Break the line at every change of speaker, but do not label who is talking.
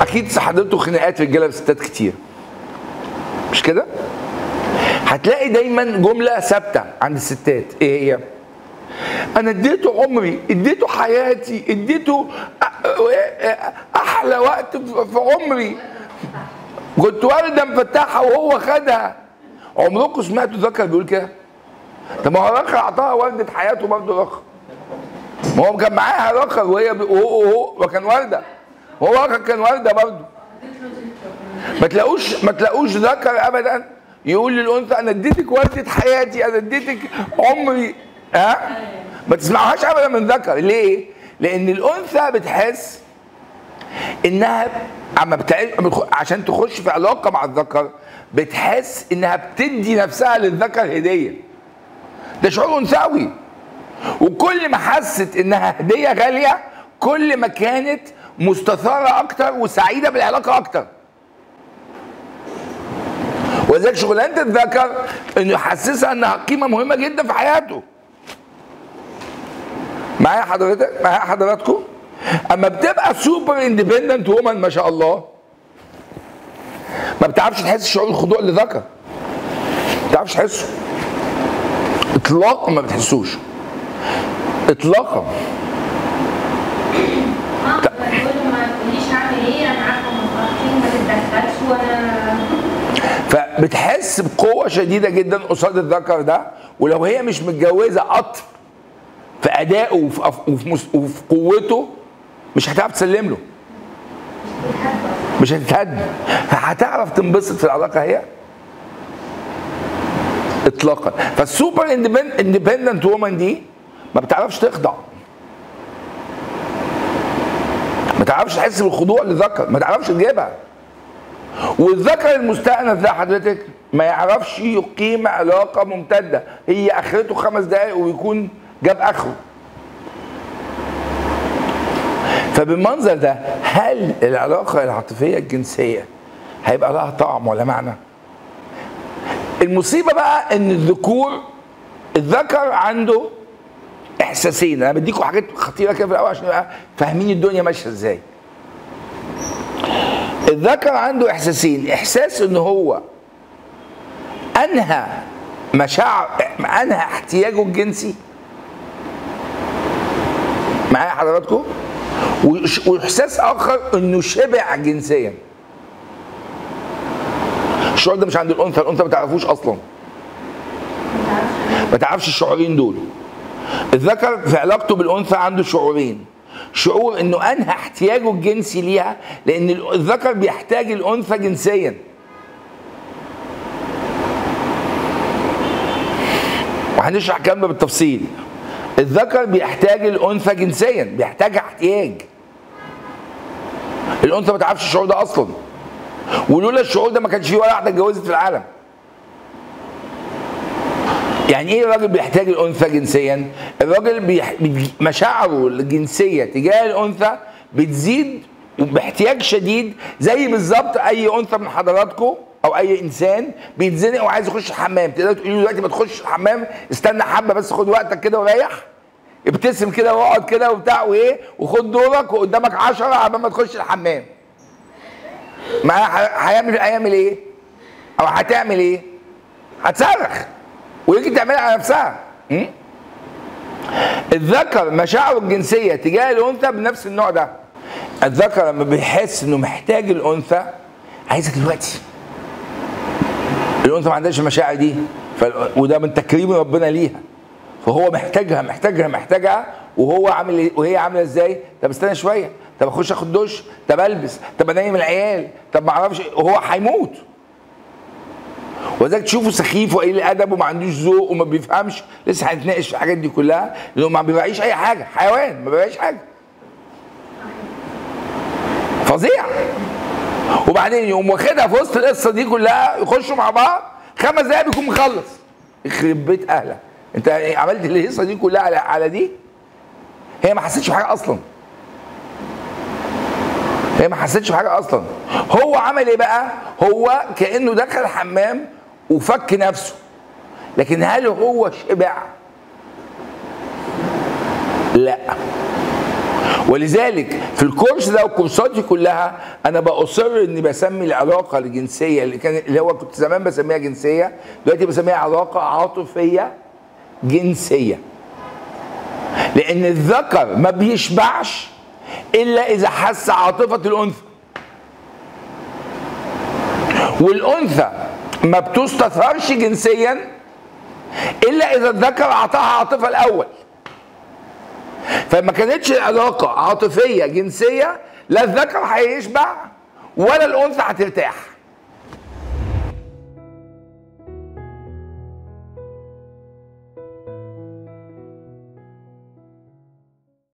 اكيد حضرتوا خناقات رجاله وستات كتير مش كده هتلاقي دايما جمله ثابته عند الستات ايه هي انا اديته عمري اديته حياتي اديته احلى وقت في عمري كنت والده مفتحه وهو خدها عمركم سمعتوا ذكر بيقول كده طب ما هو رخر اعطاها والده حياته برضه رخر ما هو كان معاها رخر وهي وهو وهو وكان والده وهو رخر كان والده برضه ما تلاقوش ما تلاقوش ذكر ابدا يقول للانثى انا اديتك والده حياتي انا اديتك عمري ها ما تسمعوهاش ابدا من ذكر ليه؟ لان الانثى بتحس انها اما بتع... عشان تخش في علاقه مع الذكر بتحس انها بتدي نفسها للذكر هديه ده شعور انثوي وكل ما حست انها هديه غاليه كل ما كانت مستثاره اكتر وسعيده بالعلاقه اكتر ولذلك شغلانه الذكر انه يحسسها انها قيمه مهمه جدا في حياته معايا حضرتك معايا حضراتكم اما بتبقى سوبر اندبندنت وومن ما شاء الله ما بتعرفش تحس شعور الخضوع لذكر ما بتعرفش تحسه اطلاقا ما بتحسوش اطلاقا
اه بقول له ما تقوليش هعمل ايه انا عارفه مصلحتي ما تتدخلش وانا
فبتحس بقوه شديده جدا قصاد الذكر ده ولو هي مش متجوزه قطر في ادائه وفي, أف- وفي, مس- وفي قوته مش هتعرف تسلم له مش هتتهد هتعرف تنبسط في العلاقه هي اطلاقا فالسوبر اندبندنت وومن دي ما بتعرفش تخضع ما تعرفش تحس بالخضوع للذكر ما تعرفش تجيبها والذكر المستأنس ده حضرتك ما يعرفش يقيم علاقة ممتدة هي آخرته خمس دقايق ويكون جاب آخره فبالمنظر ده هل العلاقة العاطفية الجنسية هيبقى لها طعم ولا معنى؟ المصيبة بقى إن الذكور الذكر عنده إحساسين أنا بديكم حاجات خطيرة كده في الأول عشان نبقى فاهمين الدنيا ماشية إزاي الذكر عنده احساسين احساس ان هو انهى مشاعر انهى احتياجه الجنسي معايا حضراتكم وش- واحساس اخر انه شبع جنسيا الشعور ده مش عند الانثى الانثى ما تعرفوش اصلا ما تعرفش الشعورين دول الذكر في علاقته بالانثى عنده شعورين شعور انه انهى احتياجه الجنسي ليها لان الذكر بيحتاج الانثى جنسيا وهنشرح الكلام ده بالتفصيل الذكر بيحتاج الانثى جنسيا بيحتاجها احتياج الانثى ما تعرفش الشعور ده اصلا ولولا الشعور ده ما كانش في ولا واحده اتجوزت في العالم يعني ايه الراجل بيحتاج الانثى جنسيا؟ الراجل بيح... بي- مشاعره الجنسيه تجاه الانثى بتزيد باحتياج شديد زي بالظبط اي انثى من حضراتكم او اي انسان بيتزنق وعايز يخش الحمام تقدر تقول له دلوقتي ما تخش الحمام استنى حبه بس خد وقتك كده وريح ابتسم كده واقعد كده وبتاع وايه وخد دورك وقدامك عشرة عبال ما تخش الحمام ما ه- هيعمل هيعمل ايه؟ او هتعمل ايه؟ هتصرخ ويجي تعملها على نفسها م? الذكر مشاعره الجنسيه تجاه الانثى بنفس النوع ده الذكر لما بيحس انه محتاج الانثى عايزها دلوقتي الانثى ما عندهاش المشاعر دي ف... وده من تكريم ربنا ليها فهو محتاجها محتاجها محتاجها وهو عامل إيه؟ وهي عامله ازاي طب استنى شويه طب اخش اخد دش طب البس طب انيم العيال طب ما اعرفش وهو هيموت وذلك تشوفه سخيف وقليل ادب وما عندوش ذوق وما بيفهمش لسه هنتناقش في الحاجات دي كلها لانه ما بيراعيش اي حاجه حيوان ما بيراعيش حاجه فظيع وبعدين يقوم واخدها في وسط القصه دي كلها يخشوا مع بعض خمس دقايق بيكون مخلص يخرب بيت اهلك انت عملت القصه دي كلها على على دي هي ما حسيتش بحاجه اصلا هي ما حسيتش بحاجه اصلا هو عمل ايه بقى هو كانه دخل الحمام وفك نفسه لكن هل هو شبع لا ولذلك في الكورس ده وكورساتي كلها انا باصر اني بسمي العلاقه الجنسيه اللي كان اللي هو كنت زمان بسميها جنسيه دلوقتي بسميها علاقه عاطفيه جنسيه لان الذكر ما بيشبعش الا اذا حس عاطفه الانثى والانثى ما بتستثارش جنسيا الا اذا الذكر اعطاها عاطفه الاول فما كانتش العلاقه عاطفيه جنسيه لا الذكر هيشبع ولا الانثى هترتاح